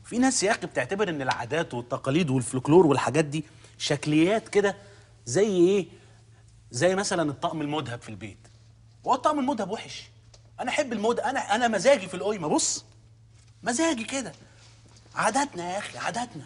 في ناس يا اخي بتعتبر ان العادات والتقاليد والفلكلور والحاجات دي شكليات كده زي ايه زي مثلا الطقم المذهب في البيت هو الطقم المذهب وحش انا احب المذهب انا انا مزاجي في القيمه بص مزاجي كده عاداتنا يا اخي عاداتنا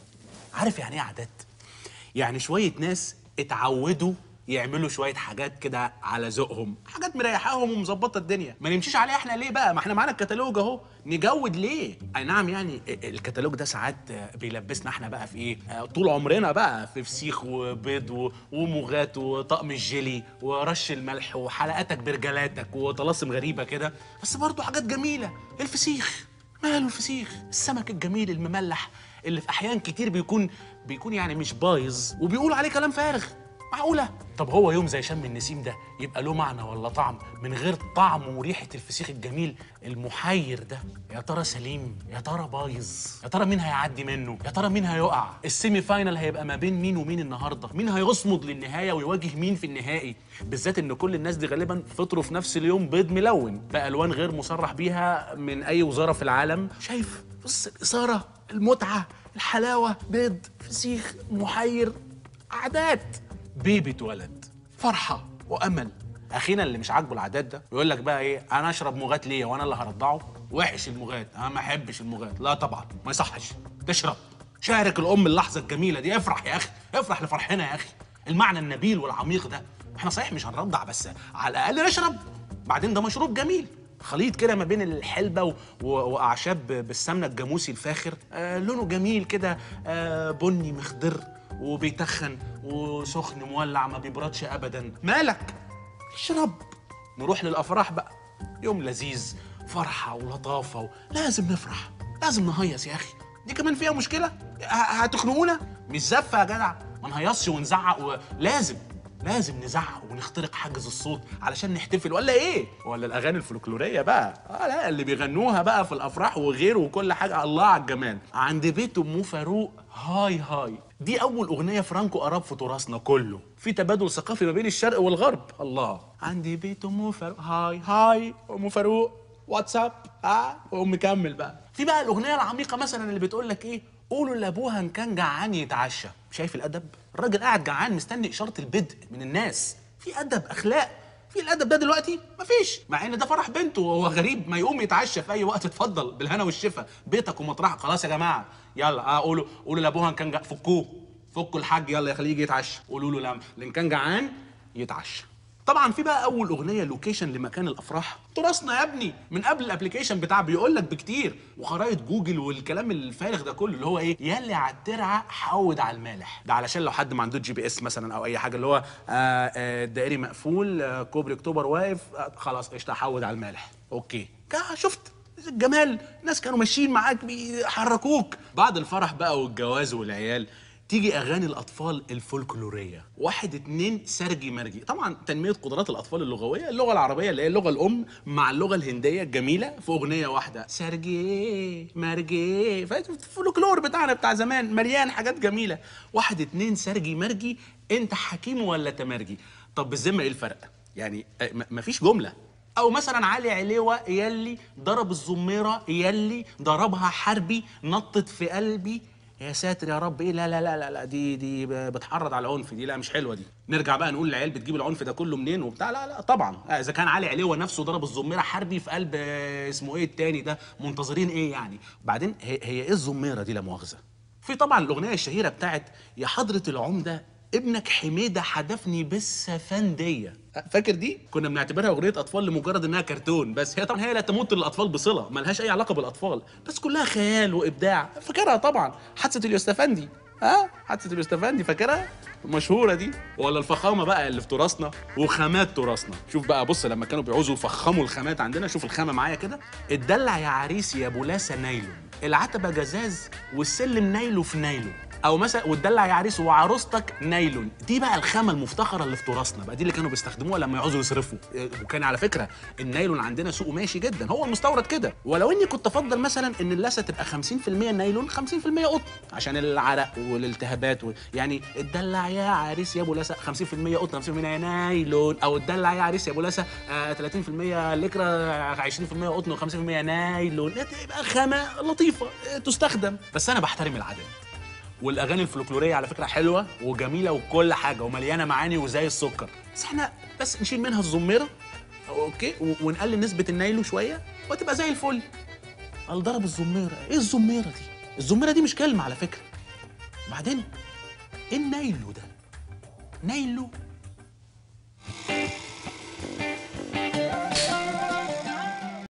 عارف يعني ايه عادات يعني شويه ناس اتعودوا يعملوا شويه حاجات كده على ذوقهم حاجات مريحاهم ومظبطه الدنيا ما نمشيش عليها احنا ليه بقى ما احنا معانا الكتالوج اهو نجود ليه اي نعم يعني الكتالوج ده ساعات بيلبسنا احنا بقى في ايه آه، طول عمرنا بقى في فسيخ وبيض و- وموغات وطقم الجيلي ورش الملح وحلقاتك برجلاتك وطلاسم غريبه كده بس برضه حاجات جميله الفسيخ ماله الفسيخ السمك الجميل المملح اللي في احيان كتير بيكون بيكون يعني مش بايظ وبيقولوا عليه كلام فارغ معقوله طب هو يوم زي شم النسيم ده يبقى له معنى ولا طعم من غير طعم وريحه الفسيخ الجميل المحير ده يا ترى سليم يا ترى بايظ يا ترى مين هيعدي منه يا ترى مين هيقع السيمي فاينل هيبقى ما بين مين ومين النهارده مين هيصمد للنهايه ويواجه مين في النهائي بالذات ان كل الناس دي غالبا فطروا في نفس اليوم بيض ملون بالوان غير مصرح بيها من اي وزاره في العالم شايف بص الاثاره المتعه الحلاوه بيض فسيخ محير عادات بيبي اتولد فرحه وامل اخينا اللي مش عاجبه العادات ده يقول لك بقى ايه انا اشرب مغات ليه وانا اللي هرضعه وحش المغات انا ما احبش المغات لا طبعا ما يصحش تشرب شارك الام اللحظه الجميله دي افرح يا اخي افرح لفرحنا يا اخي المعنى النبيل والعميق ده احنا صحيح مش هنرضع بس على الاقل نشرب بعدين ده مشروب جميل خليط كده ما بين الحلبة و... و... وأعشاب بالسمنة الجاموسي الفاخر آه لونه جميل كده آه بني مخضر وبيتخن وسخن مولع ما بيبردش أبدا مالك اشرب نروح للأفراح بقى يوم لذيذ فرحة ولطافة و... لازم نفرح لازم نهيص يا أخي دي كمان فيها مشكلة ه- هتخنقونا مش زفة يا جدع ما نهيصش ونزعق ولازم لازم نزعق ونخترق حاجز الصوت علشان نحتفل ولا ايه ولا الاغاني الفلكلوريه بقى اه لا اللي بيغنوها بقى في الافراح وغيره وكل حاجه الله على الجمال عند بيت ام فاروق هاي هاي دي اول اغنيه فرانكو اراب في تراثنا كله في تبادل ثقافي ما بين الشرق والغرب الله عند بيت ام فاروق هاي هاي ام فاروق واتساب اه وقوم مكمل بقى في بقى الاغنيه العميقه مثلا اللي بتقول لك ايه قولوا لابوها ان كان جعان يتعشى شايف الادب الراجل قاعد جعان مستني اشاره البدء من الناس في ادب اخلاق في الادب ده دلوقتي مفيش مع ان ده فرح بنته وهو غريب ما يقوم يتعشى في اي وقت اتفضل بالهنا والشفا بيتك ومطرحك خلاص يا جماعه يلا اه قولوا قولوا لابوها ان كان جع... فكوه فكوا الحاج يلا يخليه يجي يتعشى قولوا له لما ان كان جعان يتعشى طبعا في بقى اول اغنيه لوكيشن لمكان الافراح تراثنا يا ابني من قبل الابلكيشن بتاع بيقول لك بكتير وخرايط جوجل والكلام الفارغ ده كله اللي هو ايه يلي على الترعه حود على المالح ده علشان لو حد ما عندوش جي بي اس مثلا او اي حاجه اللي هو آه، آه، الدائري مقفول آه، كوبري اكتوبر واقف آه، خلاص قشطه حود على المالح اوكي كا- شفت الجمال ناس كانوا ماشيين معاك بيحركوك بعد الفرح بقى والجواز والعيال تيجي اغاني الاطفال الفولكلوريه واحد اتنين سرجي مرجي طبعا تنميه قدرات الاطفال اللغويه اللغه العربيه اللي هي اللغه الام مع اللغه الهنديه الجميله في اغنيه واحده سرجي مرجي فالفولكلور بتاعنا بتاع زمان مليان حاجات جميله واحد اتنين سرجي مرجي انت حكيم ولا تمرجي طب بالذمه ايه الفرق يعني آه، م- مفيش جمله او مثلا علي عليوه يلي ضرب الزميره يلي ضربها حربي نطت في قلبي يا ساتر يا رب ايه لا لا لا لا, لا دي دي بتحرض على العنف دي لا مش حلوه دي نرجع بقى نقول العيال بتجيب العنف ده كله منين وبتاع لا لا طبعا آه، اذا كان علي عليوه نفسه ضرب الزميره حربي في قلب آه، اسمه ايه التاني ده منتظرين ايه يعني بعدين هي, هي ايه الزميره دي لا مؤاخذه في طبعا الاغنيه الشهيره بتاعت يا حضره العمده ابنك حميده حدفني بالسفنديه فاكر دي كنا بنعتبرها اغنيه اطفال لمجرد انها كرتون بس هي طبعا هي لا تمت للاطفال بصله ملهاش اي علاقه بالاطفال بس كلها خيال وابداع فاكرها طبعا حادثه اليوستفندي ها حادثه اليوستفندي فاكرها مشهوره دي ولا الفخامه بقى اللي في تراثنا وخامات تراثنا شوف بقى بص لما كانوا بيعوزوا يفخموا الخامات عندنا شوف الخامه معايا كده اتدلع يا عريس يا بولاسه نايلون العتبه جزاز والسلم نايله في نايله او مثلا وتدلع يا عريس وعروستك نايلون دي بقى الخامه المفتخره اللي في تراثنا بقى دي اللي كانوا بيستخدموها لما يعوزوا يصرفوا إيه، وكان على فكره النايلون عندنا سوقه ماشي جدا هو المستورد كده ولو اني كنت افضل مثلا ان اللثه تبقى 50% نايلون 50% قطن عشان العرق والالتهابات و... يعني اتدلع يا عريس يا ابو لسه 50% قطن 50% نايلون او اتدلع يا عريس يا ابو لسه آه 30% لكرة 20% قطن و50% نايلون تبقى خامه لطيفه آه، تستخدم بس انا بحترم العادات والاغاني الفلكلوريه على فكره حلوه وجميله وكل حاجه ومليانه معاني وزي السكر بس احنا بس نشيل منها الزميره اوكي و- ونقلل نسبه النايلو شويه وتبقى زي الفل قال ضرب الزميره ايه الزميره دي الزميره دي مش كلمه على فكره وبعدين ايه النايلو ده نايلو